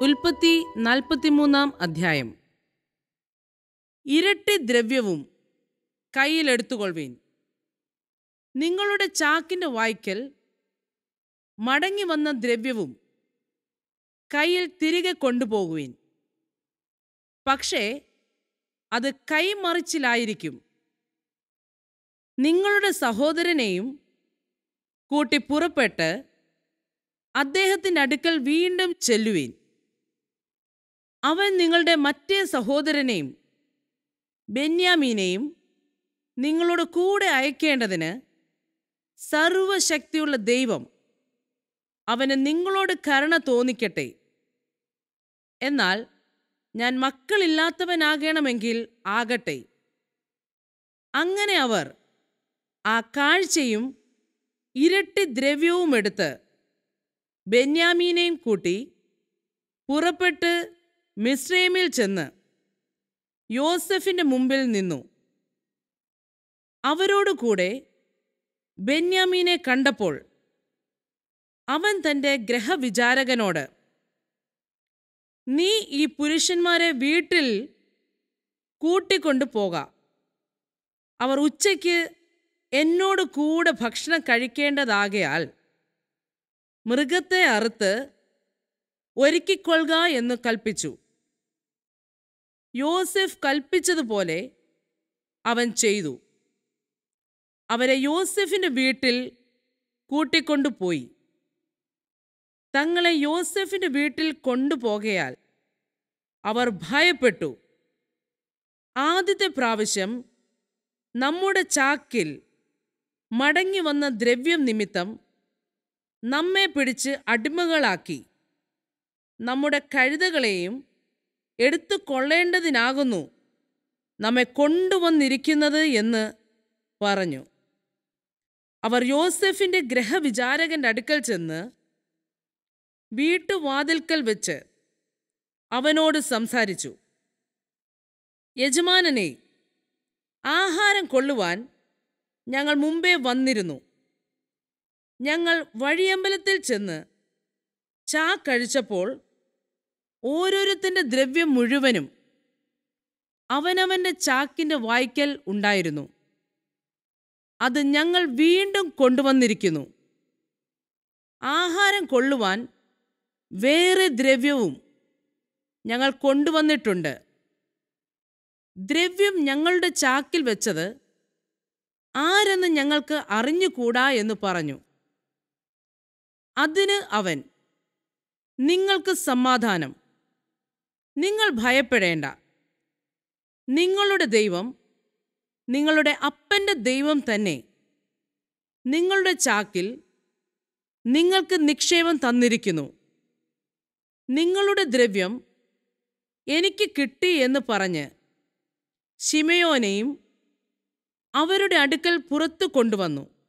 ഉൽപ്പത്തി നാൽപ്പത്തിമൂന്നാം അധ്യായം ഇരട്ടി ദ്രവ്യവും കയ്യിലെടുത്തുകൊള്ളുവീൻ നിങ്ങളുടെ ചാക്കിന്റെ വായ്ക്കൽ മടങ്ങി വന്ന ദ്രവ്യവും കയ്യിൽ തിരികെ കൊണ്ടുപോകുവീൻ പക്ഷേ അത് കൈമറിച്ചിലായിരിക്കും നിങ്ങളുടെ സഹോദരനെയും കൂട്ടി പുറപ്പെട്ട് അദ്ദേഹത്തിൻ്റെ അടുക്കൽ വീണ്ടും ചെല്ലുവീൻ അവൻ നിങ്ങളുടെ മറ്റേ സഹോദരനെയും ബെന്യാമീനെയും നിങ്ങളോട് കൂടെ അയക്കേണ്ടതിന് സർവശക്തിയുള്ള ദൈവം അവന് നിങ്ങളോട് കരുണ തോന്നിക്കട്ടെ എന്നാൽ ഞാൻ മക്കളില്ലാത്തവനാകണമെങ്കിൽ ആകട്ടെ അങ്ങനെ അവർ ആ കാഴ്ചയും ഇരട്ടി ദ്രവ്യവും എടുത്ത് ബെന്യാമീനെയും കൂട്ടി പുറപ്പെട്ട് മിസ്രൈമിൽ ചെന്ന് യോസഫിന്റെ മുമ്പിൽ നിന്നു അവരോടുകൂടെ ബെന്യാമീനെ കണ്ടപ്പോൾ അവൻ തൻ്റെ ഗ്രഹവിചാരകനോട് നീ ഈ പുരുഷന്മാരെ വീട്ടിൽ കൂട്ടിക്കൊണ്ടു പോക അവർ ഉച്ചയ്ക്ക് എന്നോട് കൂടെ ഭക്ഷണം കഴിക്കേണ്ടതാകയാൽ മൃഗത്തെ അറുത്ത് ഒരുക്കിക്കൊള്ളുക എന്ന് കൽപ്പിച്ചു യോസെഫ് കൽപ്പിച്ചതുപോലെ അവൻ ചെയ്തു അവരെ യോസെഫിന്റെ വീട്ടിൽ കൂട്ടിക്കൊണ്ടുപോയി തങ്ങളെ യോസെഫിന്റെ വീട്ടിൽ കൊണ്ടുപോകയാൽ അവർ ഭയപ്പെട്ടു ആദ്യത്തെ പ്രാവശ്യം നമ്മുടെ ചാക്കിൽ മടങ്ങി വന്ന ദ്രവ്യം നിമിത്തം നമ്മെ പിടിച്ച് അടിമകളാക്കി നമ്മുടെ കഴുതകളെയും എടുത്തു കൊള്ളേണ്ടതിനാകുന്നു നമ്മെ കൊണ്ടുവന്നിരിക്കുന്നത് എന്ന് പറഞ്ഞു അവർ യോസെഫിന്റെ ഗ്രഹവിചാരകന്റെ അടുക്കൽ ചെന്ന് വീട്ടുവാതിൽക്കൽ വെച്ച് അവനോട് സംസാരിച്ചു യജമാനനെ ആഹാരം കൊള്ളുവാൻ ഞങ്ങൾ മുമ്പേ വന്നിരുന്നു ഞങ്ങൾ വഴിയമ്പലത്തിൽ ചെന്ന് ചാ കഴിച്ചപ്പോൾ ഓരോരുത്തൻ്റെ ദ്രവ്യം മുഴുവനും അവനവൻ്റെ ചാക്കിൻ്റെ വായ്ക്കൽ ഉണ്ടായിരുന്നു അത് ഞങ്ങൾ വീണ്ടും കൊണ്ടുവന്നിരിക്കുന്നു ആഹാരം കൊള്ളുവാൻ വേറെ ദ്രവ്യവും ഞങ്ങൾ കൊണ്ടുവന്നിട്ടുണ്ട് ദ്രവ്യം ഞങ്ങളുടെ ചാക്കിൽ വെച്ചത് ആരെന്ന് ഞങ്ങൾക്ക് അറിഞ്ഞുകൂടാ എന്ന് പറഞ്ഞു അതിന് അവൻ നിങ്ങൾക്ക് സമാധാനം നിങ്ങൾ ഭയപ്പെടേണ്ട നിങ്ങളുടെ ദൈവം നിങ്ങളുടെ അപ്പൻ്റെ ദൈവം തന്നെ നിങ്ങളുടെ ചാക്കിൽ നിങ്ങൾക്ക് നിക്ഷേപം തന്നിരിക്കുന്നു നിങ്ങളുടെ ദ്രവ്യം എനിക്ക് കിട്ടി എന്ന് പറഞ്ഞ് ശിമയോനെയും അവരുടെ അടുക്കൽ പുറത്തു കൊണ്ടുവന്നു